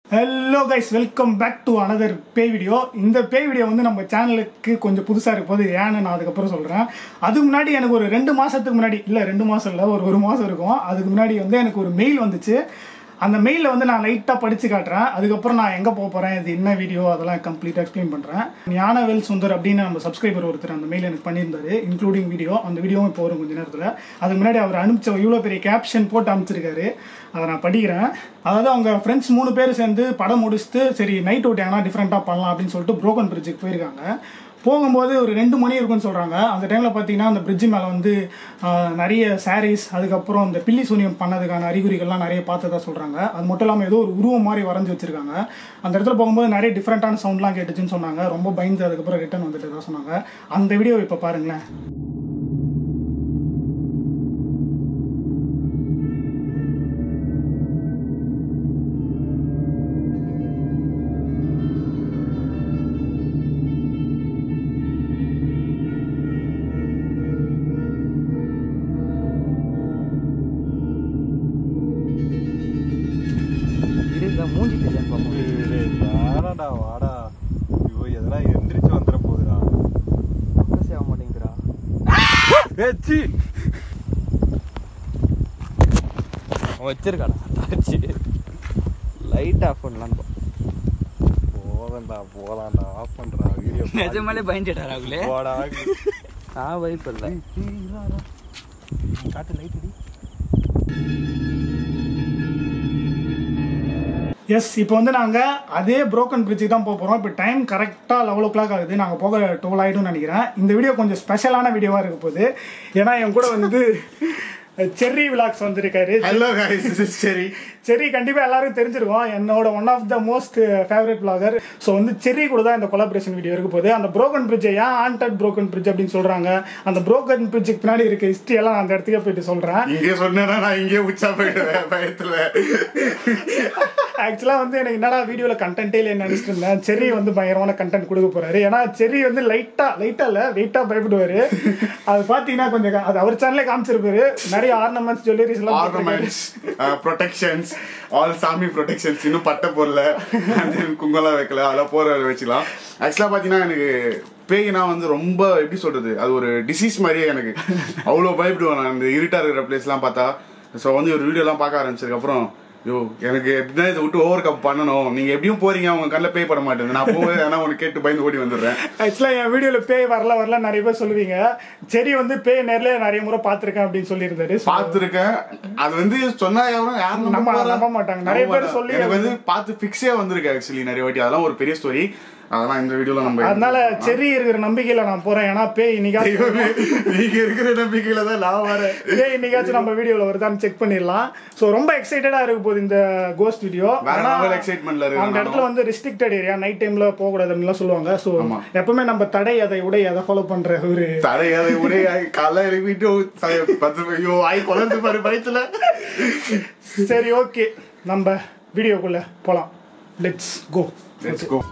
Hello guys welcome back to another பே video இந்த பே வீடியோ வந்து நம்ம சேனலுக்கு கொஞ்சம் புதுசாக இருக்க போது ஏன்னு நான் அதுக்கப்புறம் சொல்கிறேன் அதுக்கு முன்னாடி எனக்கு ஒரு ரெண்டு மாதத்துக்கு முன்னாடி இல்லை ரெண்டு மாதம் இல்லை ஒரு ஒரு மாதம் இருக்கும் அதுக்கு முன்னாடி வந்து எனக்கு ஒரு மெயில் வந்துச்சு அந்த மெயிலில் வந்து நான் லைட்டாக படித்து காட்டுறேன் அதுக்கப்புறம் நான் எங்கே போக போகிறேன் இது என்ன வீடியோ அதெல்லாம் கம்ப்ளீட்டாக எக்ஸ்பிளைன் பண்ணுறேன் ஞானவேல் சுந்தர் அப்படின்னு நம்ம சப்ஸ்கிரைபர் ஒருத்தர் அந்த மெயில் எனக்கு பண்ணியிருந்தாரு இன்க்ளூடிங் வீடியோ அந்த வீடியோவும் இப்போ வரும் கொஞ்ச நேரத்தில் அதுக்கு முன்னாடி அவர் அனுப்பிச்ச இவ்வளோ பெரிய கேப்ஷன் போட்டு அனுப்பிச்சிருக்காரு அதை நான் படிக்கிறேன் அதாவது அவங்க ஃப்ரெண்ட்ஸ் மூணு பேர் சேர்ந்து படம் முடிச்சுட்டு சரி நைட் அவுட் எங்கன்னா டிஃப்ரெண்ட்டாக பண்ணலாம் அப்படின்னு சொல்லிட்டு புரோக்கன் பிரிட்ஜுக்கு போயிருக்காங்க போகும்போது ஒரு ரெண்டு மணி இருக்கும்னு சொல்கிறாங்க அந்த டைமில் பார்த்தீங்கன்னா அந்த பிரிட்ஜு மேலே வந்து ஆஹ், நிறைய சாரீஸ் அதுக்கப்புறம் இந்த பில்லி சூனியம் பண்ணதுக்கான அறிகுறிகள்லாம் நிறைய பார்த்ததா சொல்கிறாங்க அது மட்டும் இல்லாமல் ஏதோ ஒரு உருவம் மாதிரி வரைஞ்சி வச்சிருக்காங்க அந்த இடத்துல போகும்போது நிறைய டிஃப்ரெண்ட்டான சவுண்ட்லாம் கேட்டுச்சுன்னு சொன்னாங்க ரொம்ப பயந்து அதுக்கப்புறம் ரிட்டர்ன் வந்துட்டு தான் சொன்னாங்க அந்த வீடியோ இப்போ பாருங்களேன் இருங்க மூஞ்சி தெரியாது பாப்போம் டேய், வாடா வாடா ஐயோ எதனா எந்திரிச்சு வந்துட போகுதுடா ஃபோக்கஸே ஆக மாட்டேங்குதுடா ஏச்சி வச்சிருக்காடா டார்ச்சு லைட் ஆஃப் பண்ணலான்னு போதண்டா போலாம்டா ஆஃப் பண்றா வீடியோ நிஜமாலே பயந்துட்டா ராகுலே போடா நான் வைப் இல்லை காட்டு லைட் அடி எஸ் இப்போ வந்து நாங்கள் அதே புரோக்கன் பிரிட்ஜுக்கு தான் போக போகிறோம் இப்போ டைம் கரெக்டாக லெவல் ஓ கிளாக் ஆகுது நாங்கள் போக டுவெல் ஆகிடும்னு நினைக்கிறேன் இந்த வீடியோ கொஞ்சம் ஸ்பெஷலான வீடியோவாக இருக்க போகுது ஏன்னா என் கூட வந்து செர்ரி விலாக்ஸ் வந்திருக்காரு hello guys this is Cherry Cherry கண்டிப்பாக எல்லாரும் தெரிஞ்சிருக்கோம் என்னோட one of the most favourite vlogger so வந்து செர்ரி கூட தான் இந்த கொலாபரேஷன் வீடியோ இருக்க போகுது அந்த புரோக்கன் பிரிட்ஜை ஏன் ஆண்டட் புரோக்கன் பிரிட்ஜ் அப்படின்னு சொல்கிறாங்க அந்த புரோக்கன் பிரிட்ஜுக்கு பின்னாடி இருக்க ஹிஸ்ட்ரி எல்லாம் நான் அந்த இடத்துக்கே போயிட்டு சொல்கிறேன் இங்கே சொன்னேன்னா நான் இங்கே உச்சா போயிடுவேன் பயத்துல ஆக்சுவலாக வந்து எனக்கு என்னடா வீடியோவில் கண்டென்ட்டே இல்லை நினச்சிட்டு இருந்தேன் செர்ரி வந்து பயங்கரமான கண்டென்ட் கொடுக்க போறாரு ஏன்னா செர்ரி வந்து லைட்டாக லைட்டாக இல்லை வெயிட்டாக பயப்படுவார் அது பார்த்தீங்கன்னா கொஞ்சம் கா- அது அவர் சேனலே காமிச்சிருப்பாரு நிறைய ஆர்னமெண்ட்ஸ் ஜுவல்லரிஸ் எல்லாம் போட்டிருக்காரு. ஆர்னமெண்ட்ஸ் ப்ரொடெக்ஷன்ஸ் ஆல் சாமி ப்ரொடெக்ஷன்ஸ் இன்னும் பட்டை போடல குங்கெல்லாம் வைக்கல அதெல்லாம் போற வச்சுக்கலாம் ஆக்சுவலாக பார்த்தீங்கன்னா எனக்கு பேய்னா வந்து ரொம்ப எப்படி சொல்றது அது ஒரு டிசீஸ் மாதிரியே எனக்கு அவ்வளோ பயப்படுவேன் நான் இந்த இருட்டா இருக்கிற பிளேஸ்லாம் பார்த்தா ஸோ வந்து ஒரு வீடியோலாம் பார்க்க ஆரம்பிச்சதுக்கு அப்புறம் யோ எனக்கு எப்படின்னா இதை விட்டு ஓவர் கம் பண்ணணும் நீங்க எப்படியும் போறீங்க உங்க கண்ணில் பே பண்ண மாட்டேங்குது நான் போகும்போது ஏன்னா உனக்கு கேட்டு பயந்து ஓடி வந்துடுறேன் ஆக்சுவலாக என் வீடியோவில் பேய் வரல வரல நிறைய பேர் சொல்லுவீங்க செரி வந்து பேய் நேர்ல நிறைய முறை பார்த்துருக்கேன் அப்படின்னு சொல்லியிருந்தாரு So, பார்த்துருக்கேன் அது வந்து சொன்னா யாரும் யாரும் நம்ப நம்ப- போறா? நம்ப மாட்டாங்க. நிறைய நம்ப பேர் மாட்டாங்க. சொல்லி எனக்கு வந்து பார்த்து ஃபிக்ஸே வந்திருக்கு ஆக்சுவலி நிறைய வாட்டி அதெல்லாம் ஒரு பெரிய ஸ்டோரி அதெல்லாம் இந்த வீடியோல நம்ம அதனால செரி இருக்கிற நம்பிக்கையில நான் போறேன் ஏன்னா பேய் இன்னைக்காச்சும் தெய்வமே, நீங்க இருக்கிற நம்பிக்கையில தான் நான் வரேன் பேய் இன்னைக்காச்சும் நம்ம வீடியோல வருதான்னு செக் பண்ணிடலாம் ஸோ ரொம்ப எக்ஸைட்டடா இருக்க போகுது இந்த கோஸ்ட் வீடியோ வேற level excitement ல இருக்கு அந்த இடத்துல நானும். வந்து ரெஸ்ட்ரிக்டட் ஏரியா நைட் டைம்ல போக கூடாதுன்னு சொல்லுவாங்க ஸோ எப்பவுமே நம்ம தடை அதை உடை அதை ஃபாலோ பண்ற ஒரு தலையாத ஒரே காலை எழுப்பிட்டு ச- பத்து ஐயோ ஆய் குழந்தை பாரு பயத்துல சரி ஓகே நம்ம வீடியோக்குள்ள போலாம் லெட்ஸ் கோ லெட்ஸ் கோ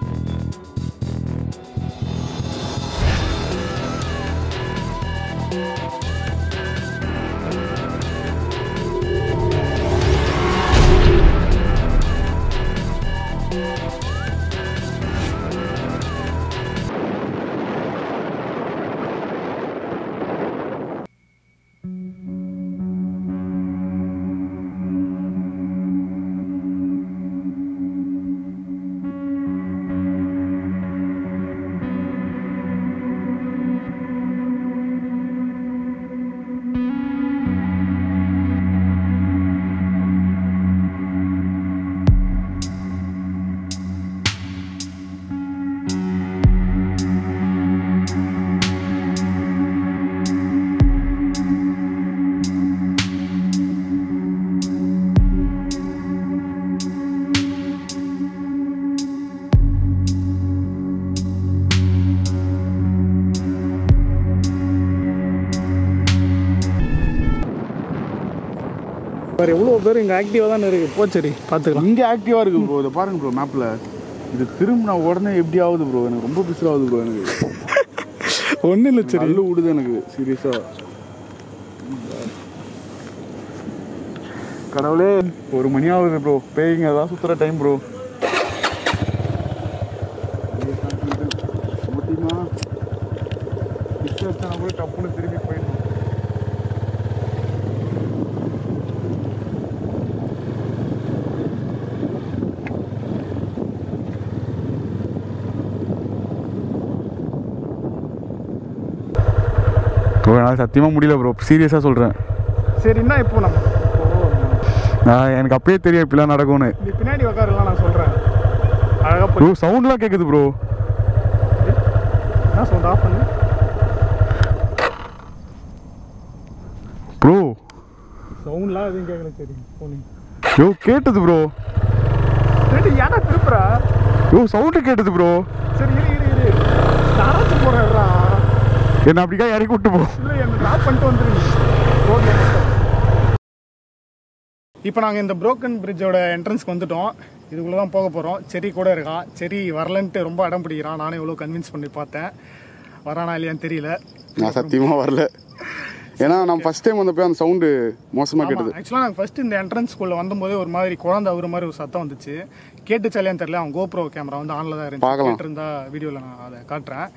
வேறு எவ்வளோ பேர் இங்கே ஆக்டிவாக தான் இருக்குது போச்சரி பார்த்துக்கலாம் இங்க ஆக்டிவா இருக்கு ப்ரோ இதை பாருங்க ப்ரோ மேப்ல இது திரும்பினா உடனே எப்படி ஆகுது ப்ரோ எனக்கு ரொம்ப பிசில் ஆகுது ப்ரோ எனக்கு ஒன்றும் இல்லை சரி நல்ல விடுது எனக்கு சீரியஸா கடவுளே ஒரு மணி ஆகுது ப்ரோ பேய்ங்க அதான் சுத்துற டைம் ப்ரோ நினச்சா கூட டப்புன்னு திரும்பி போயிடணும் ப்ரோ என்னால் சத்தியமாக முடியல ப்ரோ சீரியஸாக சொல்கிறேன் சரி என்ன இப்போ நம்ம இப்போ நான் எனக்கு அப்பயே தெரியும் இப்படிலாம் நடக்கும்னு நீ பின்னாடி உட்காரலாம் நான் சொல்கிறேன் அழகாக ப்ரோ போய் சவுண்ட்லாம் கேட்குது ப்ரோ என்ன சவுண்ட் ஆஃப் பண்ணு ப்ரோ சவுண்ட்லாம் எதுவும் கேட்கல சரி போனி யோ கேட்டது ப்ரோ சரி ஏன்னா திருப்புறா யோ சவுண்டு கேட்டது ப்ரோ சரி இரு இரு இரு நடந்து போகிறேன்டா என்ன அப்படிக்கா இறக்கி விட்டு போ இல்லை என்ன ட்ராப் பண்ணிட்டு வந்துருங்க ரோட்ல இப்போ நாங்கள் இந்த புரோக்கன் பிரிட்ஜோட என்ட்ரன்ஸ்க்கு வந்துட்டோம் இதுக்குள்ளே தான் போக போகிறோம் செரி கூட இருக்கான் செரி வரலன்ட்டு ரொம்ப அடம் பிடிக்கிறான் நானே இவ்வளோ கன்வின்ஸ் பண்ணி பார்த்தேன் வரானா இல்லையான்னு தெரியல நான் சத்தியமாக வரல ஏன்னா நான் ஃபர்ஸ்ட் டைம் வந்தப்போ அந்த சவுண்டு மோசமாக கேட்டது ஆக்சுவலாக நாங்கள் ஃபர்ஸ்ட் இந்த என்ட்ரன்ஸ்குள்ளே வந்தபோதே ஒரு மாதிரி குழந்தை அவரு மாதிரி ஒரு சத்தம் வந்துச்சு கேட்டுச்சாலேன்னு தெரியல அவன் கோப்ரோ கேமரா வந்து ஆனில் தான் இருந்துச்சு பார்க்கலாம். கேட்டிருந்தா வீடியோவில் நான் அதை காட்டுறேன்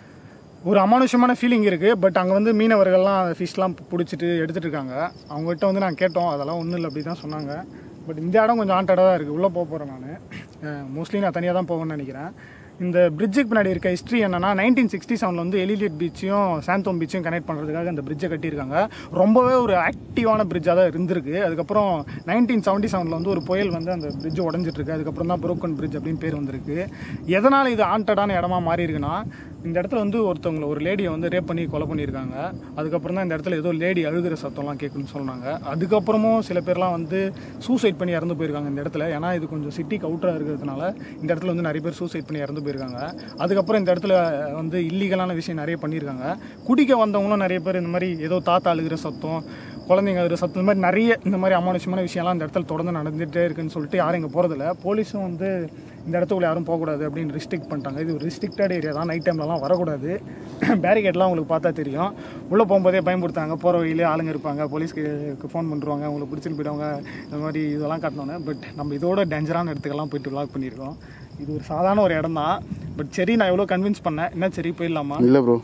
ஒரு அமானுஷமான ஃபீலிங் இருக்குது பட் அங்கே வந்து மீனவர்கள்லாம் அந்த ஃபிஷ்லாம் பிடிச்சிட்டு எடுத்துகிட்டு இருக்காங்க அவங்ககிட்ட வந்து நான் கேட்டோம் அதெல்லாம் ஒன்றும் இல்லை அப்படி தான் சொன்னாங்க பட் இந்த இடம் கொஞ்சம் ஆண்டடாக தான் இருக்குது உள்ளே போக போகிறேன் நான் மோஸ்ட்லி நான் தனியாக தான் போவேன்னு நினைக்கிறேன் இந்த பிரிட்ஜுக்கு பின்னாடி இருக்க ஹிஸ்ட்ரி என்னன்னா நைன்டீன் சிக்ஸ்டி செவனில் வந்து எலிலியட் பீச்சையும் சாந்தோம் பீச்சையும் கனெக்ட் பண்ணுறதுக்காக இந்த பிரிட்ஜை கட்டியிருக்காங்க ரொம்பவே ஒரு ஆக்டிவான பிரிட்ஜாக தான் இருந்திருக்கு அதுக்கப்புறம் நைன்டீன் செவன்ட்டி செவனில் வந்து ஒரு புயல் வந்து அந்த பிரிட்ஜ் உடஞ்சிட்டு இருக்கு அதுக்கப்புறம் தான் புரோக்கன் பிரிட்ஜ் அப்படின்னு பேர் வந்திருக்கு எதனால் இது ஆண்டடான இடமா மாறி இருக்குன்னா இந்த இடத்துல வந்து ஒருத்தவங்களை ஒரு லேடியை வந்து ரேப் பண்ணி கொலை பண்ணியிருக்காங்க அதுக்கப்புறம் தான் இந்த இடத்துல ஏதோ லேடி அழுகிற சத்தம்லாம் கேட்குன்னு சொன்னாங்க அதுக்கப்புறமும் சில பேர்லாம் வந்து சூசைட் பண்ணி இறந்து போயிருக்காங்க இந்த இடத்துல ஏன்னா இது கொஞ்சம் சிட்டிக்கு அவுட்டராக இருக்கிறதுனால இந்த இடத்துல வந்து நிறைய பேர் சூசைட் பண்ணி இறந்து போயிருக்காங்க அதுக்கப்புறம் இந்த இடத்துல வந்து இல்லீகலான விஷயம் நிறைய பண்ணியிருக்காங்க குடிக்க வந்தவங்களும் நிறைய பேர் இந்த மாதிரி ஏதோ தாத்தா அழுகிற சத்தம் குழந்தைங்க அழுகிற சத்தம் இந்த மாதிரி நிறைய இந்த மாதிரி அமானுஷமான விஷயம்லாம் இந்த இடத்துல தொடர்ந்து நடந்துகிட்டே இருக்குன்னு சொல்லிட்டு யாரும் இங்கே போகிறதில்ல போலீஸும் வந்து இந்த இடத்துக்குள்ள யாரும் போகக்கூடாது அப்படின்னு ரெஸ்ட்ரிக்ட் பண்ணிட்டாங்க இது ஒரு ரெஸ்ட்ரிக்டட் ஏரியா தான் நைட் டைம்லலாம் வரக்கூடாது பேரிகேட்லாம் உங்களுக்கு பார்த்தா தெரியும் உள்ளே போகும்போதே பயன்படுத்தாங்க போகிற வழியிலே ஆளுங்க இருப்பாங்க போலீஸ்க்கு ஃபோன் பண்ணுறாங்க உங்களை பிடிச்சிட்டு போயிடுவாங்க இந்த மாதிரி இதெல்லாம் காட்டினோன்னே பட் நம்ம இதோட டேஞ்சரான இடத்துக்கெல்லாம் போயிட்டு விளாக் பண்ணியிருக்கோம் இது ஒரு சாதாரண ஒரு இடம் தான் பட் சரி நான் எவ்வளோ கன்வின்ஸ் பண்ணேன் என்ன சரி போயிடலாமா இல்லை ப்ரோ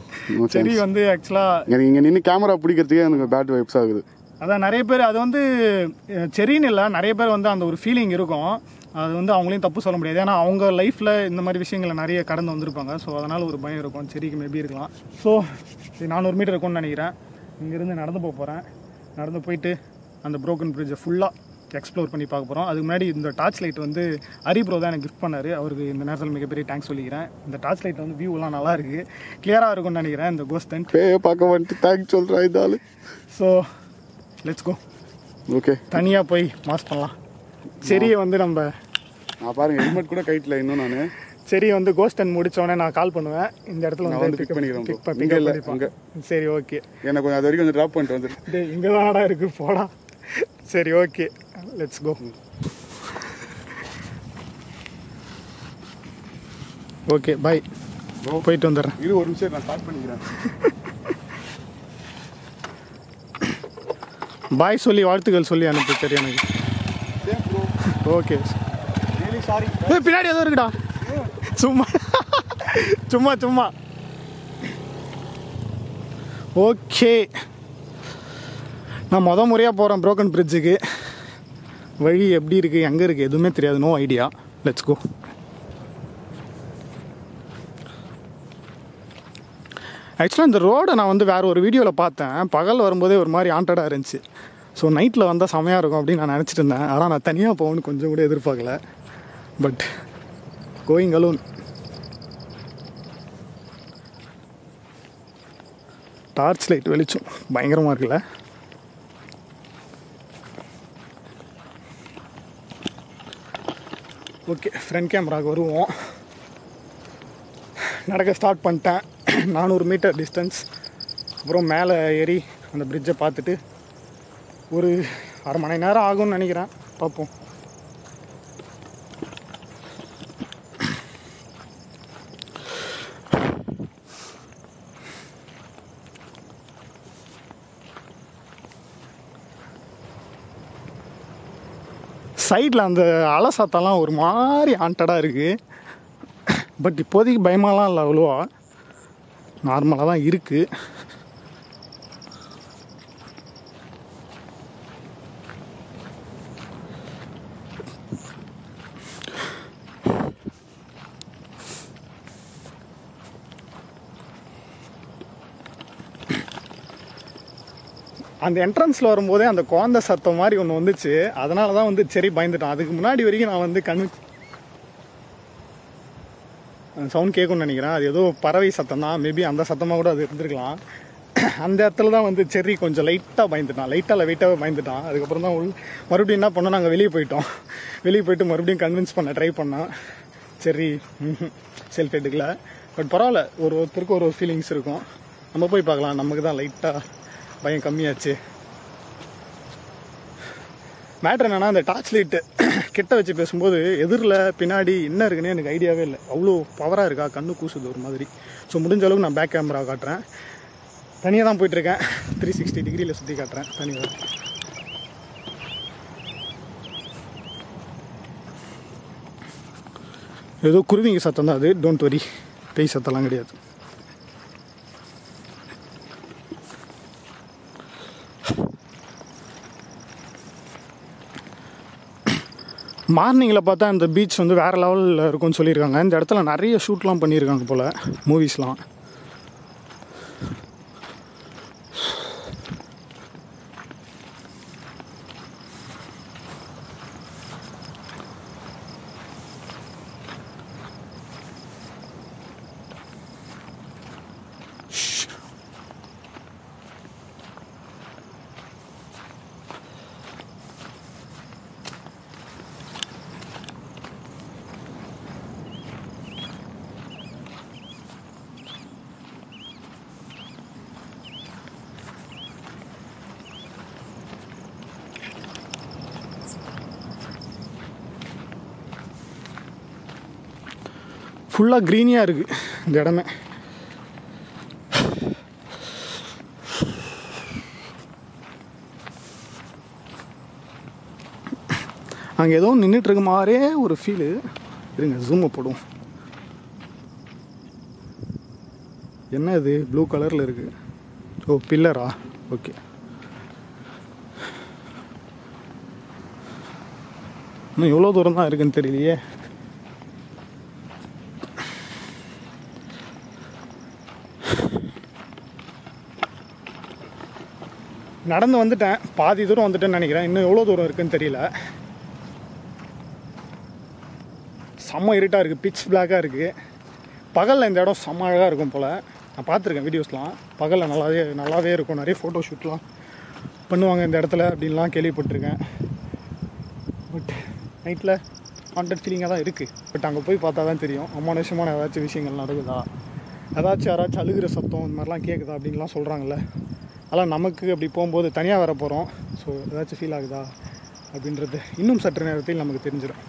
சரி வந்து ஆக்சுவலாக எனக்கு இங்கே நின்று கேமரா பிடிக்கிறதுக்கே எனக்கு பேட் வைப்ஸ் ஆகுது அதான் நிறைய பேர் அது வந்து அஹ், சரின்னு இல்லை நிறைய பேர் வந்து அந்த ஒரு ஃபீலிங் இருக்கும் அது வந்து அவங்களையும் தப்பு சொல்ல முடியாது ஏன்னா அவங்க லைஃப்பில் இந்த மாதிரி விஷயங்களை நிறைய கடந்து வந்திருப்பாங்க ஸோ அதனால் ஒரு பயம் இருக்கும் சரிக்கு மேபி இருக்கலாம் ஸோ இது நானூறு மீட்டர் இருக்கும்னு நினைக்கிறேன் இங்கேருந்து நடந்து போக போகிறேன் நடந்து போயிட்டு அந்த புரோக்கன் பிரிட்ஜை ஃபுல்லாக எக்ஸ்ப்ளோர் பண்ணி பார்க்க போகிறோம் அதுக்கு முன்னாடி இந்த டார்ச் லைட் வந்து ஹரி ப்ரோ தான் எனக்கு கிஃப்ட் பண்ணார் அவருக்கு இந்த நேரத்தில் மிகப்பெரிய தேங்க்ஸ் சொல்லிக்கிறேன் இந்த டார்ச் லைட் வந்து வியூலாம் நல்லா இருக்குது கிளியராக இருக்கும்னு நினைக்கிறேன் இந்த கோஸ்டன் பேய பார்க்க வந்துட்டு தேங்க்ஸ் சொல்கிறேன் இதால் ஸோ லெட்ஸ் கோ ஓகே தனியாக போய் மாஸ் பண்ணலாம் செரியை வந்து நம்ம நான் பாருங்க ஹெல்மெட் கூட கைட்டில் இன்னும் நான் செரியை வந்து கோஸ்டன் முடிச்சோடனே நான் கால் பண்ணுவேன் இந்த இடத்துல நான் வந்து வந்து pick pick up- பண்ணிக்கிறேன் bro. pick up- இங்க pick up இல்ல, பண்ணிப்போம். சரி ஓகே எனக்கு கொஞ்சம் அது வரைக்கும் கொஞ்சம் ட்ராப் பண்ணிட்டு வந்துடு டேய் இங்கே தானடா இருக்கு போடா சரி okay let's go okay bye போயிட்டு வந்துடுறேன் இரு ஒரு நிமிஷம் நான் ஸ்டார்ட் பண்ணிக்கிறேன் பாய் சொல்லி வாழ்த்துக்கள் சொல்லி அனுப்பு சரி எனக்கு ஓகே சாரி ஏய், பின்னாடி ஏதோ இருக்குடா சும்மா சும்மா சும்மா ஓகே நான் முத முறையாக போகிறேன் புரோக்கன் பிரிட்ஜுக்கு வழி எப்படி இருக்குது எங்கே இருக்குது எதுவுமே தெரியாது நோ ஐடியா லெட்ஸ் கோ ஆக்சுவலாக இந்த ரோடை நான் வந்து வேறு ஒரு வீடியோவில் பார்த்தேன் பகல் வரும்போதே ஒரு மாதிரி ஆண்டடாக இருந்துச்சு ஸோ நைட்டில் வந்தால் செமையாக இருக்கும் அப்படின்னு நான் நினச்சிட்டு இருந்தேன் ஆனால் நான் தனியாக போகணும்னு கொஞ்சம் கூட எதிர்பார்க்கல but going alone torch light வெளிச்சம் பயங்கரமாக இருக்குல்ல ஓகே ஃப்ரண்ட் கேமராவுக்கு வருவோம் நடக்க ஸ்டார்ட் பண்ணிட்டேன் நானூறு மீட்டர் டிஸ்டன்ஸ் அப்புறம் மேலே ஏறி அந்த பிரிட்ஜை பார்த்துட்டு ஒரு அரை மணி நேரம் ஆகும்னு நினைக்கிறேன் பார்ப்போம் சைடில் அந்த அலை சத்தம்லாம் ஒரு மாதிரி ஆண்டடாக இருக்குது பட் இப்போதைக்கு பயமாலாம் இல்லை அவ்வளோவா நார்மலாக தான் இருக்குது அந்த என்ட்ரன்ஸில் வரும்போதே அந்த குழந்த சத்தம் மாதிரி ஒன்று வந்துச்சு அதனால தான் வந்து சரி பயந்துட்டான் அதுக்கு முன்னாடி வரைக்கும் நான் வந்து கண்ணு சவுண்ட் கேட்கும்னு நினைக்கிறேன் அது ஏதோ பறவை சத்தம் தான் மேபி அந்த சத்தமாக கூட அது இருந்திருக்கலாம் அந்த இடத்துல தான் வந்து செர்ரி கொஞ்சம் லைட்டாக பயந்துட்டான் லைட்டாக வெயிட்டாகவே பயந்துட்டான் அதுக்கப்புறம் தான் உள் மறுபடியும் என்ன பண்ணோம் நாங்கள் வெளியே போயிட்டோம் வெளியே போயிட்டு மறுபடியும் கன்வின்ஸ் பண்ண ட்ரை பண்ணோம் சரி செல்ஃப் எடுக்கல பட் பரவாயில்ல ஒரு ஒருத்தருக்கு ஒரு ஒரு ஃபீலிங்ஸ் இருக்கும் நம்ம போய் பார்க்கலாம் நமக்கு தான் லைட்டாக பயம் கம்மியாச்சு மேட்ரு என்னன்னா அந்த டார்ச் லைட்டு கிட்ட வச்சு பேசும்போது எதிரில் பின்னாடி என்ன இருக்குன்னு எனக்கு ஐடியாவே இல்லை அவ்வளோ பவராக இருக்கா கண்ணு கூசுது ஒரு மாதிரி ஸோ முடிஞ்ச அளவுக்கு நான் பேக் கேமரா காட்டுறேன் தனியாக தான் போயிட்டுருக்கேன் த்ரீ சிக்ஸ்டி டிகிரியில் சுற்றி காட்டுறேன் தனியாக ஏதோ குருவிங்க சத்தம் தான் அது டோன்ட் வரி பேய் சத்தம்லாம் கிடையாது மார்னிங்கில் பார்த்தா இந்த பீச் வந்து வேறு லெவலில் இருக்கும்னு சொல்லியிருக்காங்க இந்த இடத்துல நிறைய ஷூட்லாம் பண்ணியிருக்காங்க போல் மூவிஸ்லாம் ஃபுல்லாக க்ரீனியாக இருக்குது இந்த இடமே அங்கே ஏதோ நின்றுட்டு இருக்க மாதிரியே ஒரு ஃபீலு இருங்க ஜூமை போடும் என்ன இது ப்ளூ கலரில் இருக்குது ஓ பில்லரா ஓகே இன்னும் எவ்வளோ தூரம் தான் இருக்குன்னு தெரியலையே நடந்து வந்துட்டேன் பாதி தூரம் வந்துட்டேன்னு நினைக்கிறேன் இன்னும் எவ்வளோ தூரம் இருக்குன்னு தெரியல செம்ம இருட்டாக இருக்குது பிச் பிளாக்காக இருக்குது பகலில் இந்த இடம் செம்ம அழகாக இருக்கும் போல் நான் பார்த்துருக்கேன் வீடியோஸ்லாம் பகலில் நல்லாவே நல்லாவே இருக்கும் நிறைய ஃபோட்டோ ஷூட்லாம் பண்ணுவாங்க இந்த இடத்துல அப்படின்லாம் கேள்விப்பட்டிருக்கேன் பட் நைட்டில் கான்டென்ட் ஃபீலிங்காக தான் இருக்குது பட் அங்கே போய் பார்த்தா தான் தெரியும் அமானுஷமான ஏதாச்சும் விஷயங்கள் நடக்குதா ஏதாச்சும் யாராச்சும் அழுகிற சத்தம் இந்த மாதிரிலாம் கேட்குதா அப்படின்லாம் சொல்கிறாங்கல்ல அதெல்லாம் நமக்கு அப்படி போகும்போது தனியாக வர போகிறோம் ஸோ ஏதாச்சும் ஃபீல் ஆகுதா அப்படின்றது இன்னும் சற்று நேரத்தில் நமக்கு தெரிஞ்சிடும்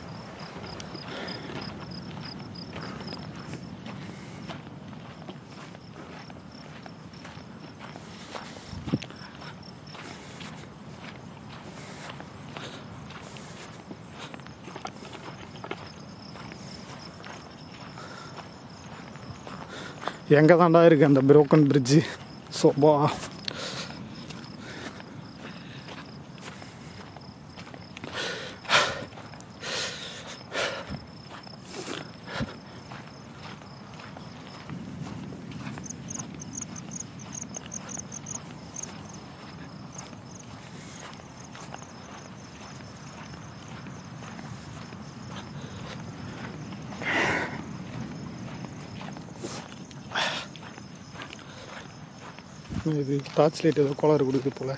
எங்கே தாண்டா இருக்குது அந்த broken bridge சோபா இது டார்ச் லைட் ஏதோ கோளாறு கொடுக்குது போல்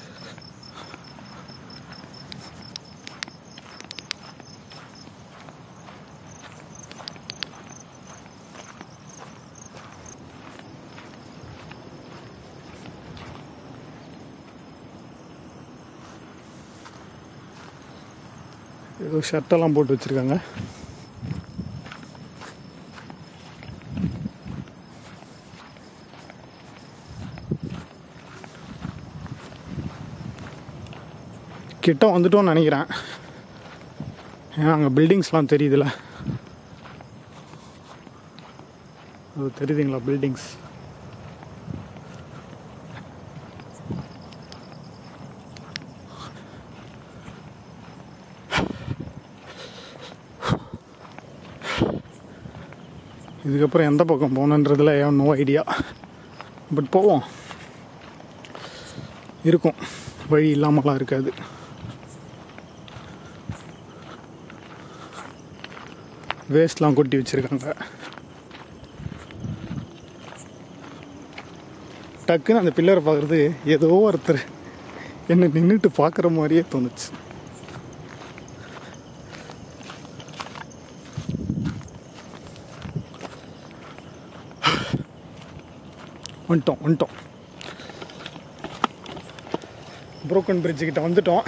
ஏதோ ஷர்ட்டெல்லாம் போட்டு வச்சுருக்காங்க கிட்ட வந்துட்டோம்னு நினைக்கிறேன் ஏன்னா அங்கே பில்டிங்ஸ்லாம் தெரியுதுல்ல அது தெரியுதுங்களா பில்டிங்ஸ் இதுக்கப்புறம் எந்த பக்கம் போகணுன்றதுல நோ ஐடியா பட் போவோம் இருக்கும் வழி இல்லாமலாம் இருக்காது வேஸ்ட்லாம் கொட்டி வச்சுருக்காங்க டக்குன்னு அந்த பில்லரை பார்க்குறது ஏதோ ஒருத்தர் என்னை நின்றுட்டு பார்க்குற மாதிரியே தோணுச்சு வந்துட்டோம் வந்துட்டோம் புரோக்கன் பிரிட்ஜு கிட்ட வந்துட்டோம்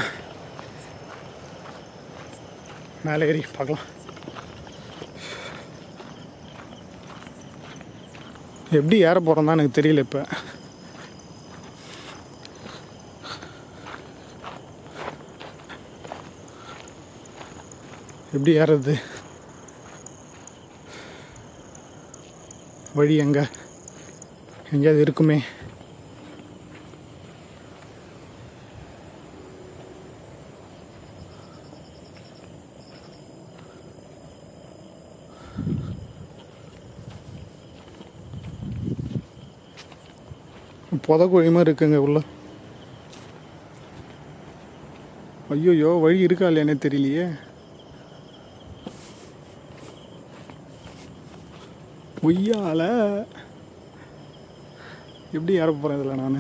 மேலே ஏறி பார்க்கலாம் எப்படி ஏற போகிறோம் தான் எனக்கு தெரியல இப்போ எப்படி ஏறது வழி எங்க எங்கேயாவது இருக்குமே புதக்குழி மாதிரி இருக்குங்க உள்ள ஐயோயோ வழி இருக்கா இல்லையானே தெரியலையே ஒய்யால எப்படி ஏற போகிறேன் இதில் நான்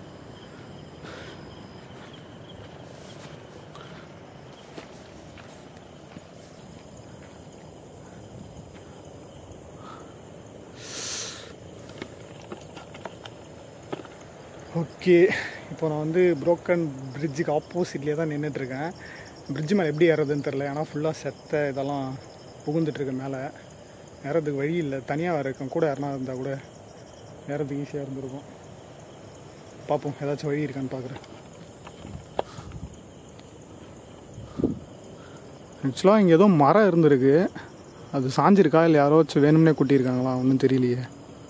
ஓகே இப்போ நான் வந்து புரோக்கன் பிரிட்ஜுக்கு ஆப்போசிட்லேயே தான் நின்றுட்டுருக்கேன் பிரிட்ஜ் மேலே எப்படி ஏறதுன்னு தெரில ஏன்னா ஃபுல்லாக செத்த இதெல்லாம் புகுந்துட்டுருக்கு மேலே ஏறதுக்கு வழி இல்லை தனியாக வேறு இருக்கும் கூட யாருனா இருந்தால் கூட ஏறதுக்கு ஈஸியாக இருந்திருக்கும் பார்ப்போம் ஏதாச்சும் வழி இருக்கான்னு பார்க்குறேன் ஆக்சுவலாக இங்கே ஏதோ மரம் இருந்திருக்கு அது சாஞ்சிருக்கா இல்லை யாராச்சும் வேணும்னே கூட்டியிருக்காங்களா ஒன்றும் தெரியலையே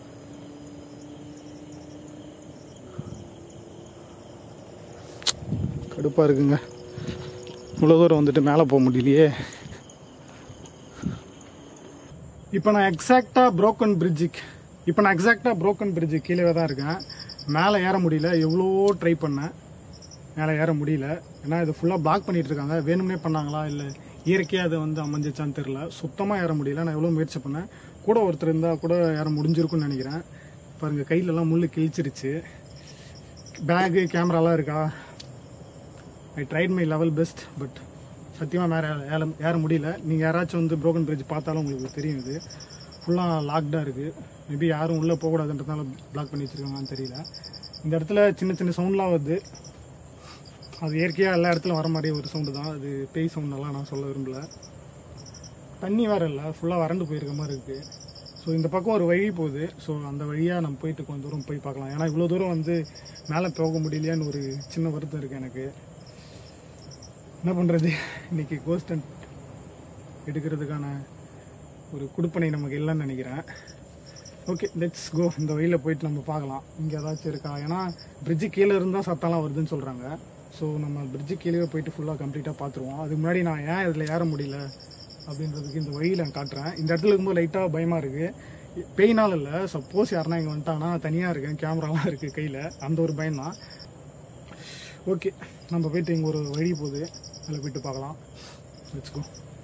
கடுப்பாக இருக்குங்க இவ்வளோ தூரம் வந்துட்டு மேலே போக முடியலையே இப்போ நான் எக்ஸாக்டாக புரோக்கன் பிரிட்ஜுக்கு இப்போ நான் எக்ஸாக்டாக புரோக்கன் பிரிட்ஜு கீழே தான் இருக்கேன் மேலே ஏற முடியல எவ்வளோ ட்ரை பண்ணேன் மேலே ஏற முடியல ஏன்னா இது ஃபுல்லாக பிளாக் பண்ணிட்டு இருக்காங்க வேணும்னே பண்ணாங்களா இல்லை இயற்கையாக அது வந்து அமைஞ்சிச்சான்னு தெரில சுத்தமாக ஏற முடியல நான் எவ்வளோ முயற்சி பண்ணேன் கூட ஒருத்தர் இருந்தால் கூட ஏற முடிஞ்சிருக்கும்னு நினைக்கிறேன் பாருங்க கையிலலாம் முள் கிழிச்சிருச்சு பேகு கேமராலாம் இருக்கா I tried my level best but சத்தியமாக மேலே ஏற ஏற முடியல நீங்கள் யாராச்சும் வந்து broken bridge பார்த்தாலும் உங்களுக்கு தெரியும் இது ஃபுல்லாக லாக்டாக இருக்குது மேபி யாரும் உள்ளே போகக்கூடாதுன்றதுனால பிளாக் பண்ணி வச்சுருக்காங்கன்னு தெரியல இந்த இடத்துல சின்ன சின்ன சவுண்ட்லாம் வருது அது இயற்கையாக எல்லா இடத்துலையும் வர மாதிரி ஒரு சவுண்டு தான் அது பேய் சவுண்டெல்லாம் நான் சொல்ல விரும்பல தண்ணி வேற இல்லை ஃபுல்லாக வறண்டு போயிருக்க மாதிரி இருக்குது ஸோ இந்த பக்கம் ஒரு வழி போகுது ஸோ அந்த வழியாக நம்ம போயிட்டு கொஞ்சம் தூரம் போய் பார்க்கலாம் ஏன்னா இவ்வளோ தூரம் வந்து மேலே போக முடியலையான்னு ஒரு சின்ன வருத்தம் இருக்குது எனக்கு என்ன பண்ணுறது இன்னைக்கு கோஸ்ட் அண்ட் எடுக்கிறதுக்கான ஒரு குடுப்பனை நமக்கு இல்லைன்னு நினைக்கிறேன் ஓகே லெட்ஸ் கோ இந்த வழியில் போயிட்டு நம்ம பார்க்கலாம் இங்கே ஏதாச்சும் இருக்கா ஏன்னா பிரிட்ஜு கீழே இருந்தால் சத்தம்லாம் வருதுன்னு சொல்கிறாங்க ஸோ நம்ம பிரிட்ஜு கீழே போயிட்டு ஃபுல்லாக கம்ப்ளீட்டாக பார்த்துருவோம் அதுக்கு முன்னாடி நான் ஏன் இதில் ஏற முடியல அப்படின்றதுக்கு இந்த வழியில் நான் காட்டுறேன் இந்த இடத்துல இருக்கும்போது லைட்டாக பயமாக இருக்குது பெயினால் இல்லை சப்போஸ் யாருன்னா இங்கே வந்துட்டாங்கன்னா நான் தனியாக இருக்கேன் கேமராலாம் இருக்குது கையில் அந்த ஒரு பயம் தான் ஓகே நம்ம போயிட்டு இங்கே ஒரு வழி போகுது அதில் போயிட்டு பார்க்கலாம் வச்சுக்கோ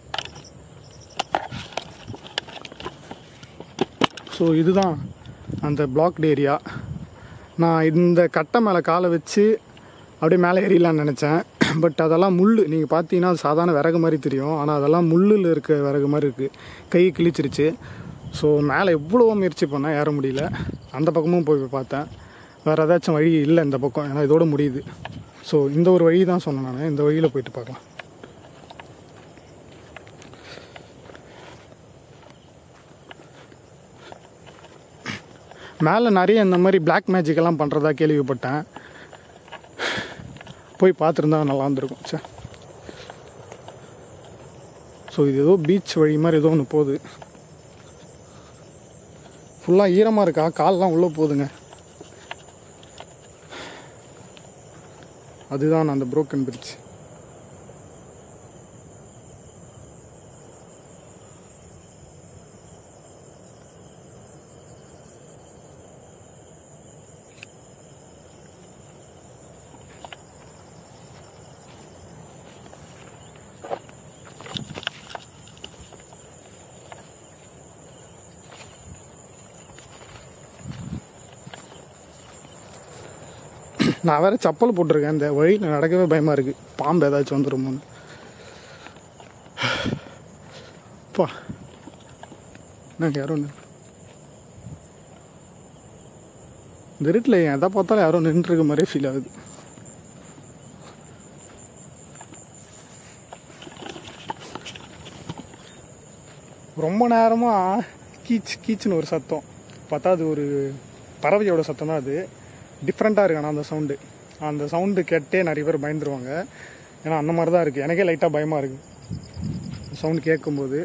ஸோ இதுதான் அந்த பிளாக்டு ஏரியா நான் இந்த கட்டை மேலே காலை வச்சு அப்படியே மேலே ஏறிடலான்னு நினச்சேன் பட் அதெல்லாம் முள் நீங்கள் பார்த்தீங்கன்னா அது சாதாரண விறகு மாதிரி தெரியும் ஆனால் அதெல்லாம் முள்ளில் இருக்க விறகு மாதிரி இருக்குது கை கிழிச்சிருச்சு ஸோ மேலே எவ்வளோ முயற்சி பண்ணேன் ஏற முடியல அந்த பக்கமும் போய் பார்த்தேன் வேறு ஏதாச்சும் வழி இல்லை இந்த பக்கம் ஏன்னா இதோட முடியுது ஸோ இந்த ஒரு வழி தான் சொன்னேன் நான் இந்த வழியில் போயிட்டு பார்க்கலாம் மேலே நிறைய இந்த மாதிரி பிளாக் மேஜிக் எல்லாம் பண்ணுறதா கேள்விப்பட்டேன் போய் பார்த்துருந்தா நல்லா இருந்திருக்கும் சே ஸோ இது ஏதோ பீச் வழி மாதிரி ஏதோ ஒன்று போகுது ஃபுல்லாக ஈரமாக இருக்கா கால்லாம் உள்ளே போகுதுங்க அதுதான் அந்த புரோக்கன் பிரிட்ஜ் நான் வேற செப்பல் போட்டிருக்கேன் இந்த வழியில் நடக்கவே பயமா இருக்கு பாம்பு ஏதாச்சும் வந்துருமோன்னு பா என்ன யாரும் நின்னு- இந்த இருட்டில் எதை பார்த்தாலும் யாரும் நின்றுருக்க மாதிரியே ஃபீல் ஆகுது ரொம்ப நேரமாக கீச் கீச்சுன்னு ஒரு சத்தம் பார்த்தா அது ஒரு பறவையோட சத்தம் தான் அது டிஃப்ரெண்ட்டாக இருக்கு ஆனால் அந்த சவுண்டு அந்த சவுண்டு கேட்டே நிறைய பேர் பயந்துருவாங்க ஏன்னா அந்த மாதிரி தான் இருக்குது எனக்கே லைட்டாக பயமாக இருக்குது சவுண்டு கேட்கும்போது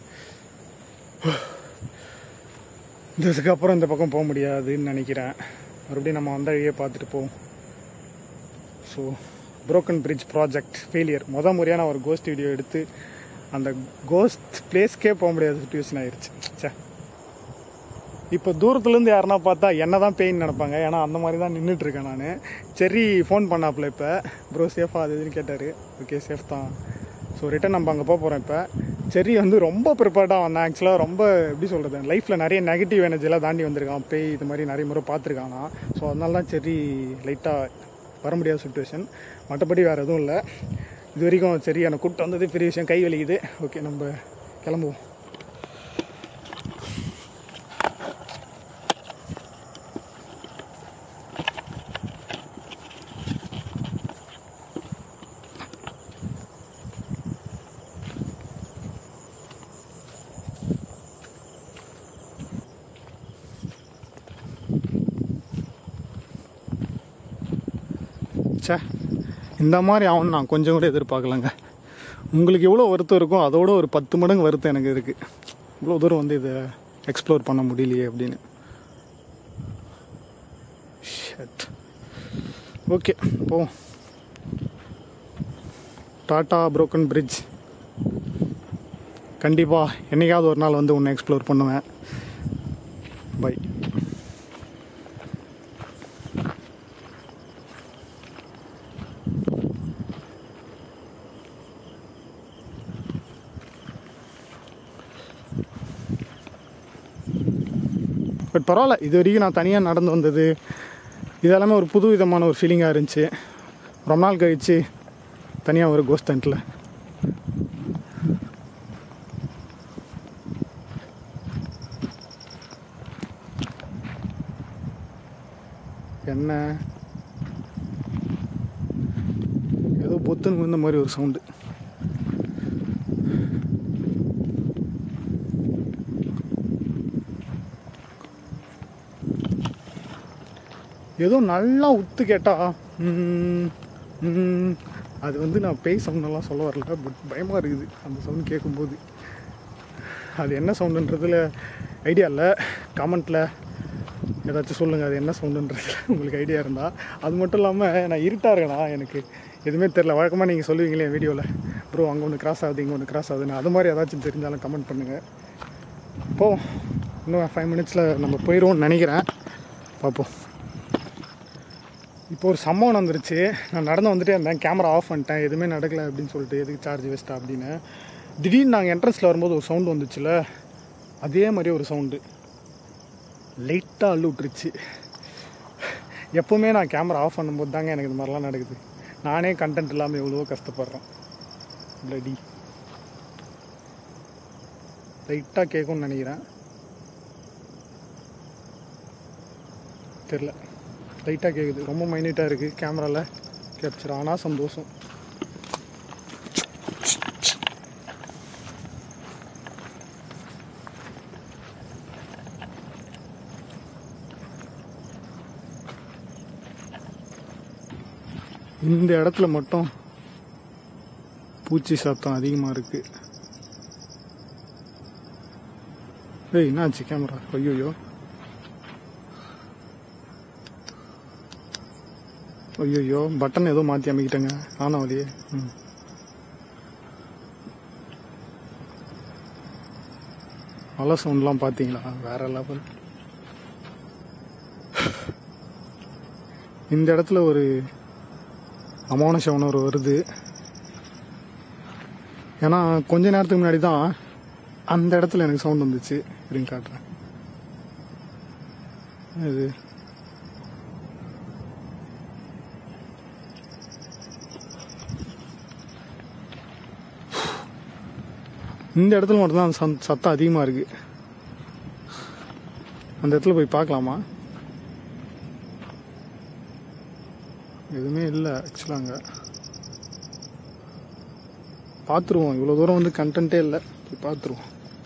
இதுக்கப்புறம் இந்த பக்கம் போக முடியாதுன்னு நினைக்கிறேன் மறுபடியும் நம்ம வந்த வழியே பார்த்துட்டு போவோம் so broken bridge project failure முத முறையாக நான் ஒரு கோஸ்ட் வீடியோ எடுத்து அந்த கோஸ்ட் பிளேஸ்க்கே போக முடியாத சுச்சுவேஷன் ஆயிடுச்சு ச்சே இப்போ தூரத்துலேருந்து யாருன்னா பார்த்தா என்ன தான் பெயின் நினைப்பாங்க ஏன்னா அந்த மாதிரி தான் நின்றுட்டு இருக்கேன் நான் செரி ஃபோன் பண்ணாப்புல இப்போ ப்ரோ சேஃபா அது இதுன்னு கேட்டார் ஓகே சேஃப் தான் ஸோ ரிட்டன் நம்ம அங்கே போக போகிறோம் இப்போ செரி வந்து ரொம்ப ப்ரிப்பேர்டாக வந்தேன் ஆக்சுவலாக ரொம்ப எப்படி சொல்கிறது லைஃப்பில் நிறைய நெகட்டிவ் எனர்ஜிலாம் தாண்டி வந்திருக்கான் பேய் இது மாதிரி நிறைய முறை பார்த்துருக்கானா ஸோ அதனால தான் செரி லைட்டாக வர முடியாத சுச்சுவேஷன் மற்றபடி வேறு எதுவும் இல்லை இது வரைக்கும் சரி என்னை கூப்பிட்டு வந்தது பெரிய விஷயம் கை வலிக்குது ஓகே நம்ம கிளம்புவோம் ச்சே இந்த மாதிரி ஆகும் நான் கொஞ்சம் கூட எதிர்பார்க்கலங்க உங்களுக்கு எவ்வளோ வருத்தம் இருக்கோ அதோட ஒரு பத்து மடங்கு வருத்தம் எனக்கு இருக்குது இவ்வளோ தூரம் வந்து இதை எக்ஸ்ப்ளோர் பண்ண முடியலையே அப்படின்னு ஓகே போவோம் டாடா புரோக்கன் பிரிட்ஜ் கண்டிப்பாக என்னைக்காவது ஒரு நாள் வந்து உன்னை எக்ஸ்ப்ளோர் பண்ணுவேன் பை பட் பரவாயில்ல இது வரைக்கும் நான் தனியாக நடந்து வந்தது இதெல்லாமே ஒரு புது விதமான ஒரு ஃபீலிங்காக இருந்துச்சு ரொம்ப நாள் கழிச்சு தனியாக ஒரு கோஸ்ட் டென்ட்டில் என்ன ஏதோ பொத்துன்னு வந்த மாதிரி ஒரு சவுண்டு ஏதோ நல்லா உத்து கேட்டா ம், ம், அது வந்து நான் பேய் சவுண்டெல்லாம் சொல்ல வரல பட் பயமாக இருக்குது அந்த சவுண்ட் கேட்கும்போது அது என்ன சவுண்டுன்றதுல ஐடியா இல்லை கமெண்ட்டில் ஏதாச்சும் சொல்லுங்கள் அது என்ன சவுண்டுன்றதுல உங்களுக்கு ஐடியா இருந்தால் அது மட்டும் இல்லாமல் நான் இருட்டாக இருக்கேனா எனக்கு எதுவுமே தெரில வழக்கமாக நீங்கள் சொல்லுவீங்களே வீடியோவில் ப்ரோ அங்கே ஒன்று கிராஸ் ஆகுது இங்கே ஒன்று கிராஸ் ஆகுதுன்னு அது மாதிரி ஏதாச்சும் தெரிஞ்சாலும் கமெண்ட் பண்ணுங்கள் போவோம் இன்னும் ஃபைவ் மினிட்ஸில் நம்ம போயிடுவோம்னு நினைக்கிறேன் பார்ப்போம் இப்போ ஒரு சம்பவம் வந்துருச்சு நான் நடந்து வந்துட்டே இருந்தேன் கேமரா ஆஃப் பண்ணிட்டேன் எதுவுமே நடக்கல அப்படின்னு சொல்லிட்டு எதுக்கு சார்ஜ் வேஸ்ட்டா அப்படின்னு திடீர்னு நாங்கள் என்ட்ரன்ஸில் வரும்போது ஒரு சவுண்டு வந்துச்சுல அதே மாதிரி ஒரு சவுண்டு லைட்டாக அள்ளு விட்டுருச்சு எப்போவுமே நான் கேமரா ஆஃப் பண்ணும்போது தாங்க எனக்கு இது மாதிரிலாம் நடக்குது நானே கண்டென்ட் இல்லாமல் எவ்வளவோ கஷ்டப்படுறேன் பிளடி லைட்டாக கேட்கும்னு நினைக்கிறேன் தெரில லைட்டாக கேட்குது ரொம்ப மைன்யூட்டாக இருக்குது கேமராவில் கேப்சர் ஆனால் சந்தோஷம் இந்த இடத்துல மட்டும் பூச்சி சத்தம் அதிகமாக இருக்கு ஏய் என்னாச்சு கேமரா ஐயோயோ ஐயோயோ பட்டன் ஏதோ மாற்றி அமைக்கிட்டேங்க ஆனா வழியே ம் மழை சவுண்ட்லாம் பார்த்தீங்களா வேற லெவல் இந்த இடத்துல ஒரு அமானுஷ உணர்வு வருது ஏன்னா கொஞ்ச நேரத்துக்கு முன்னாடி தான் அந்த இடத்துல எனக்கு சவுண்ட் வந்துச்சு அப்படின்னு காட்டுறேன் இது இந்த இடத்துல மட்டும்தான் அந்த சத்- சத்தம் அதிகமாக இருக்கு அந்த இடத்துல போய் பார்க்கலாமா எதுவுமே இல்லை ஆக்சுவலாக அங்கே பார்த்துருவோம் இவ்வளோ தூரம் வந்து கண்டென்ட்டே இல்லை போய் பார்த்துருவோம்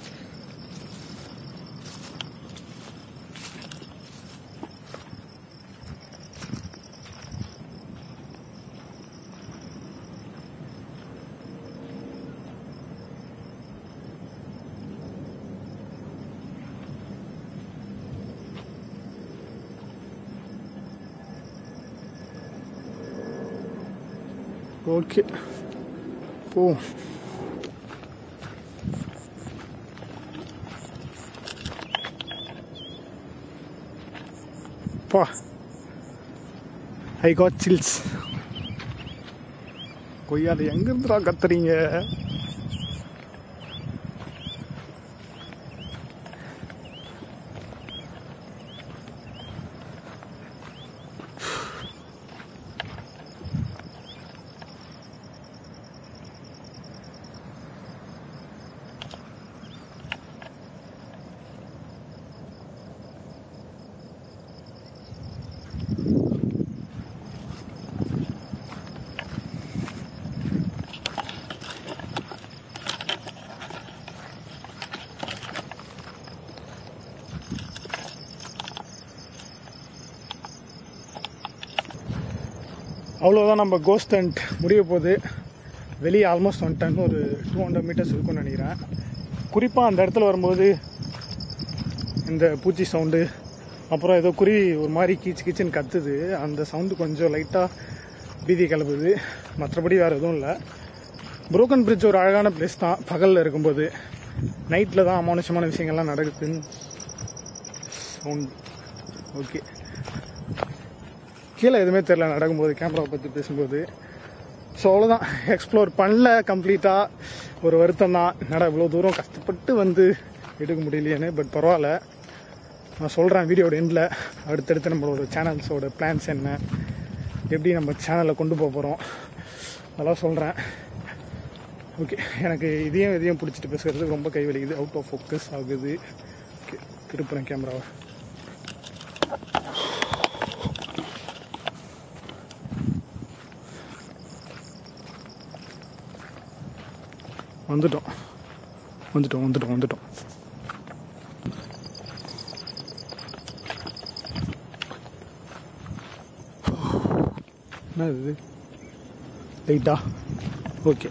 ஓகே போ பா ஐ காட் சில்ஸ் கொய்யால எங்க இருந்துடா கத்துறீங்க அவ்வளோதான் நம்ம கோஸ்ட் அண்ட் முடிய போகுது வெளியே ஆல்மோஸ்ட் வந்துட்டேன் ஒரு டூ ஹண்ட்ரட் மீட்டர்ஸ் இருக்கும்னு நினைக்கிறேன் குறிப்பாக அந்த இடத்துல வரும்போது இந்த பூச்சி சவுண்டு அப்புறம் ஏதோ குருவி ஒரு மாதிரி கீச்சு கீச்சுன்னு கத்துது அந்த சவுண்டு கொஞ்சம் லைட்டாக பீதி கிளப்புது மற்றபடி வேறு எதுவும் இல்லை புரோக்கன் பிரிட்ஜ் ஒரு அழகான பிளேஸ் தான் பகலில் இருக்கும்போது நைட்டில் தான் அமானுஷமான விஷயங்கள்லாம் நடக்குதுன்னு சவுண்ட் ஓகே கீழே எதுவுமே தெரில நடக்கும்போது கேமராவை பற்றி பேசும்போது ஸோ அவ்வளோதான் எக்ஸ்ப்ளோர் பண்ணல கம்ப்ளீட்டாக ஒரு வருத்தம் தான் என்னடா இவ்வளோ தூரம் கஷ்டப்பட்டு வந்து எடுக்க முடியலையேன்னு பட் பரவாயில்ல நான் சொல்கிறேன் வீடியோட எண்டில் அடுத்தடுத்து நம்மளோட சேனல்ஸோட பிளான்ஸ் என்ன எப்படி நம்ம சேனலை கொண்டு போக போகிறோம் அதெல்லாம் சொல்கிறேன் ஓகே எனக்கு இதையும் இதையும் பிடிச்சிட்டு பேசுகிறதுக்கு ரொம்ப கை வலிக்குது அவுட் ஆஃப் ஃபோக்கஸ் ஆகுது ஓகே திருப்புறேன் கேமராவை வந்துட்டோம் வந்துட்டோம் வந்துட்டோம் வந்துட்டோம் என்ன இது லைட்டா okay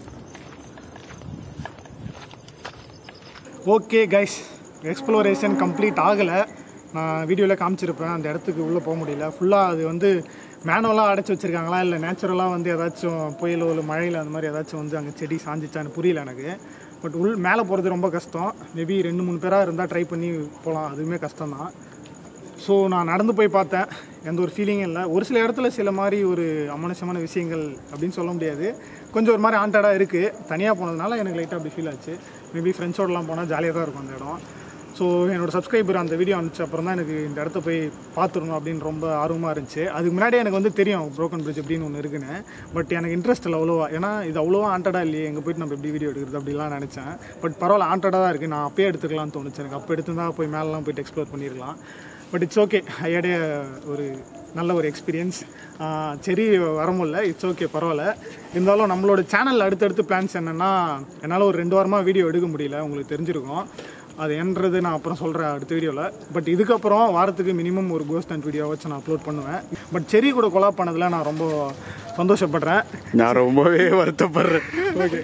okay guys exploration complete ஆகலை நான் வீடியோவில் காமிச்சிருப்பேன் அந்த இடத்துக்கு உள்ளே போக முடியல ஃபுல்லாக அது வந்து மேனுவலாக அடைச்சி வச்சுருக்காங்களா இல்லை நேச்சுரலாக வந்து ஏதாச்சும் புயலோ இல்லை மழையில் அந்த மாதிரி ஏதாச்சும் வந்து அங்கே செடி சாஞ்சிச்சான்னு புரியல எனக்கு பட் உள் மேலே போகிறது ரொம்ப கஷ்டம் மேபி ரெண்டு மூணு பேராக இருந்தால் ட்ரை பண்ணி போகலாம் அதுவுமே கஷ்டம்தான் ஸோ நான் நடந்து போய் பார்த்தேன் எந்த ஒரு ஃபீலிங்கும் இல்லை ஒரு சில இடத்துல சில மாதிரி ஒரு அமானுஷமான விஷயங்கள் அப்படின்னு சொல்ல முடியாது கொஞ்சம் ஒரு மாதிரி ஆண்டடாக இருக்குது தனியாக போனதுனால எனக்கு லைட்டாக அப்படி ஃபீல் ஆச்சு மேபி ஃப்ரெண்ட்ஸோடலாம் போனால் ஜாலியாக தான் இருக்கும் அந்த இடம் ஸோ என்னோட சப்ஸ்கிரைபர் அந்த வீடியோ அனுப்பிச்ச அப்புறம் தான் எனக்கு இந்த இடத்த போய் பார்த்துடணும் அப்படின்னு ரொம்ப ஆர்வமாக இருந்துச்சு அதுக்கு முன்னாடி எனக்கு வந்து தெரியும் ப்ரோக்கன் பிரிட்ஜ் அப்படின்னு ஒன்று இருக்குன்னு பட் எனக்கு இன்ட்ரெஸ்ட் இல்லை அவ்வளோவா ஏன்னா இது அவ்வளோவா ஆண்டடாக இல்லையே எங்கே போயிட்டு நம்ம எப்படி வீடியோ எடுக்கிறது அப்படிலாம் நினச்சேன் பட் பரவாயில்ல ஆண்டடாக தான் இருக்குது நான் அப்பயே எடுத்துக்கலாம்னு தோணுச்சு எனக்கு அப்போ எடுத்துருந்தா போய் மேலெலாம் போயிட்டு எக்ஸ்ப்ளோர் பண்ணியிருக்கலாம் பட் இட்ஸ் ஓகே ஐயாடைய ஒரு நல்ல ஒரு எக்ஸ்பீரியன்ஸ் சரி வர முடியல இட்ஸ் ஓகே பரவாயில்ல இருந்தாலும் நம்மளோட சேனல் அடுத்தடுத்து பிளான்ஸ் என்னென்னா என்னால் ஒரு ரெண்டு வாரமாக வீடியோ எடுக்க முடியல உங்களுக்கு தெரிஞ்சிருக்கும் அது என்றது நான் அப்புறம் சொல்கிறேன் அடுத்த வீடியோவில் பட் இதுக்கப்புறம் வாரத்துக்கு மினிமம் ஒரு கோஸ்ட் அண்ட் வீடியோ வச்சு நான் அப்லோட் பண்ணுவேன் பட் செரி கூட கொலாப் பண்ணதில் நான் ரொம்ப சந்தோஷப்படுறேன் நான் ரொம்பவே வருத்தப்படுறேன் ஓகே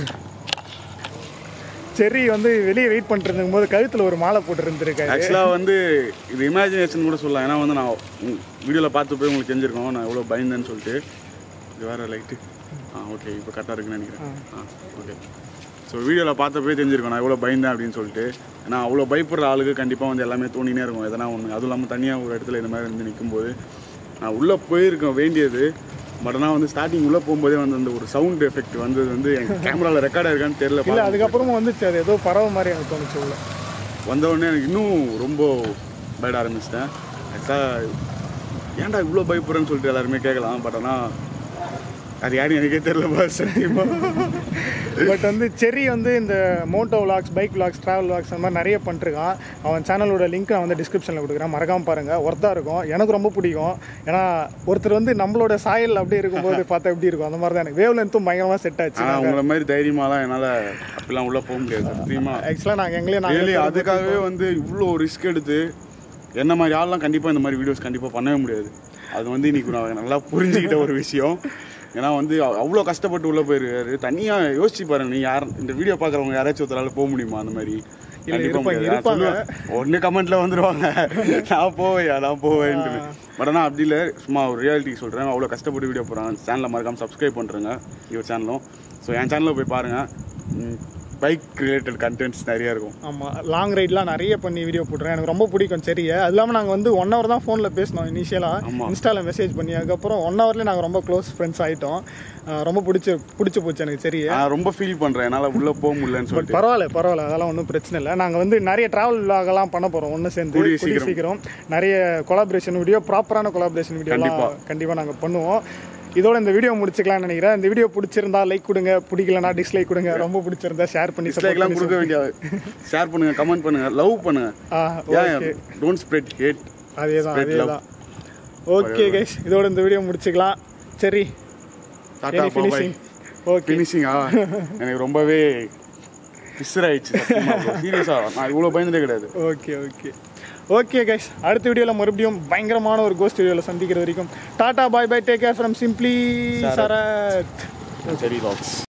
செரி வந்து வெளியே வெயிட் பண்ணிட்டு இருக்கும் போது கழுத்தில் ஒரு மாலை போட்டு இருந்திருக்காரு ஆக்சுவலாக வந்து இது இமேஜினேஷன் கூட சொல்லலாம் ஏன்னா வந்து நான் வீடியோவில் பார்த்து போய் உங்களுக்கு தெரிஞ்சிருக்கோம் நான் எவ்வளோ பயந்தேன்னு சொல்லிட்டு இது வேறு லைட்டு ஆ ஓகே இப்போ கரெக்டாக இருக்குன்னு நினைக்கிறேன் ஆ ஓகே ஸோ வீடியோவில் பார்த்தப்பவே தெரிஞ்சிருக்கோம் நான் எவ்வளோ பயந்தேன் அப்படின்னு சொல்லிட்டு ஏன்னா அவ்வளோ பயப்படுற ஆளுக்கு கண்டிப்பாக வந்து எல்லாமே தோணினே இருக்கும் எதனா ஒன்று அதுவும் இல்லாமல் தனியாக ஒரு இடத்துல இந்த மாதிரி வந்து நிற்கும்போது நான் உள்ளே போயிருக்கேன் வேண்டியது பட் ஆனால் வந்து ஸ்டார்டிங் உள்ளே போகும்போதே வந்து அந்த ஒரு சவுண்ட் எஃபெக்ட் வந்தது வந்து என் கேமராவில் ரெக்கார்டாக இருக்கான்னு தெரியல இல்லை அதுக்கப்புறமா வந்துச்சு அது ஏதோ பறவை மாதிரி எனக்கு தோணுச்சு உள்ள வந்த உடனே எனக்கு இன்னும் ரொம்ப பயப்பட ஆரம்பிச்சிட்டேன் ஆக்சுவலாக ஏன்டா இவ்வளோ பயப்படுறேன்னு சொல்லிட்டு எல்லாருமே கேட்கலாம் பட் ஆனால் அது யாரும் எனக்கே தெரியல பாஸ் சத்தியமா பட் வந்து செரி வந்து இந்த moto vlogs bike vlogs travel vlogs அந்த மாதிரி நிறைய பண்ணிருக்கான் அவன் சேனலோட லிங்க் நான் வந்து டிஸ்கிரிப்ஷனில் கொடுக்குறேன் மறக்காம பாருங்க ஒர்த்தாக இருக்கும் எனக்கு ரொம்ப பிடிக்கும் ஏன்னா ஒருத்தர் வந்து நம்மளோட சாயல் அப்படியே இருக்கும்போது பார்த்தா எப்படி இருக்கும் அந்த மாதிரி தான் எனக்கு வேவ் லென்த்தும் பயங்கரமாக செட் ஆச்சு ஆனா உங்களை மாதிரி தைரியமாலாம் என்னால அப்படிலாம் உள்ள போக முடியாது சத்தியமா ஆக்சுவலாக நாங்கள் எங்களே ரியலி நாங்கள் அதுக்காகவே வந்து இவ்வளோ ரிஸ்க் எடுத்து என்ன மாதிரி ஆள்லாம் கண்டிப்பாக இந்த மாதிரி வீடியோஸ் கண்டிப்பாக பண்ணவே முடியாது அது வந்து இன்னைக்கு நான் நல்லா புரிஞ்சுக்கிட்ட ஒரு விஷயம் ஏன்னா வந்து அவ்- அவ்வளோ கஷ்டப்பட்டு உள்ளே போயிருக்காரு தனியாக யோசிச்சு பாருங்க நீ யார் இந்த வீடியோ பார்க்குறவங்க யாராச்சும் ஒருத்தரால போக முடியுமா அந்த மாதிரி கண்டிப்பா இருப்பாங்க, முடியாது. நான் இருப்பாங்க. சொல்லுவேன், ஒண்ணு கமெண்ட்ல வந்துருவாங்க நான் போவையா நான் போவேன்ட்டு பட் ஆனால் அப்படி இல்லை சும்மா ஒரு ரியாலிட்டி சொல்கிறேன் அவ்வளோ கஷ்டப்பட்டு வீடியோ போடுறாங்க சேனலை மறக்காம சப்ஸ்கிரைப் பண்ணுறேங்க இவர் சேனலும் ஸோ என் சேனலில் போய் பாருங்கள் பைக் ரிலேட்டட் கண்டென்ட்ஸ் நிறைய இருக்கும் ஆமாம் லாங் ரைட்லாம் நிறைய பண்ணி வீடியோ போட்டுறேன் எனக்கு ரொம்ப பிடிக்கும் சரியா அது இல்லாமல் நாங்கள் வந்து ஒன் ஹவர் தான் ஃபோனில் பேசினோம் இனிஷியலாக ஆமா. இன்ஸ்டாவில் மெசேஜ் பண்ணி அதுக்கப்புறம் ஒன் ஹவர்லேயே நாங்கள் ரொம்ப க்ளோஸ் ஃப்ரெண்ட்ஸ் ஆகிட்டோம் ரொம்ப பிடிச்சி பிடிச்சி போச்சு எனக்கு சரியா நான் ரொம்ப ஃபீல் பண்றேன் என்னால உள்ள போக முடியலன்னு பட் சொல்லிட்டு பரவாயில்ல பரவாயில்ல அதெல்லாம் ஒன்றும் பிரச்சனை இல்லை நாங்கள் வந்து நிறைய ட்ராவல் விலாகெல்லாம் பண்ண போகிறோம் ஒன்று சேர்ந்து கூடிய கூடிய சீக்கிரம். சீக்கிரம் நிறைய கொலாபரேஷன் வீடியோ ப்ராப்பரான கொலாபரேஷன் வீடியோலாம் கண்டிப்பாக நாங்கள் பண்ணுவோம் இதோட இந்த வீடியோ முடிச்சுக்கலாம்னு நினைக்கிறேன் இந்த வீடியோ பிடிச்சிருந்தா லைக் கொடுங்க பிடிக்கலனா டிஸ்லைக் கொடுங்க ரொம்ப பிடிச்சிருந்தா ஷேர் பண்ணி support டிஸ்லைக்லாம் பண்ணி கொடுக்க வேண்டிய ஷேர் பண்ணுங்க கமெண்ட் பண்ணுங்க லவ் பண்ணுங்க ஆ ஏன் ஓகே டோன்ட் ஸ்ப்ரெட் ஹேட் அதே தான் Spread அதே love. தான் ஓகே கைஸ் இதோட இந்த வீடியோ முடிச்சுக்கலாம் சரி டாடா பாய் ஃபினிஷிங் ஓகே ஃபினிஷிங்கா எனக்கு ரொம்பவே பிஸ்ஸர் ஆயிடுச்சு சீரியஸா நான் இவ்வளோ பயந்ததே கிடையாது ஓகே ஓகே ஓகே கைஸ் அடுத்த வீடியோவில் மறுபடியும் பயங்கரமான ஒரு கோஸ்ட் வீடியோவில் சந்திக்கிற வரைக்கும் டாடா bye bye take care from simply Sarath சரி டாக்ஸ்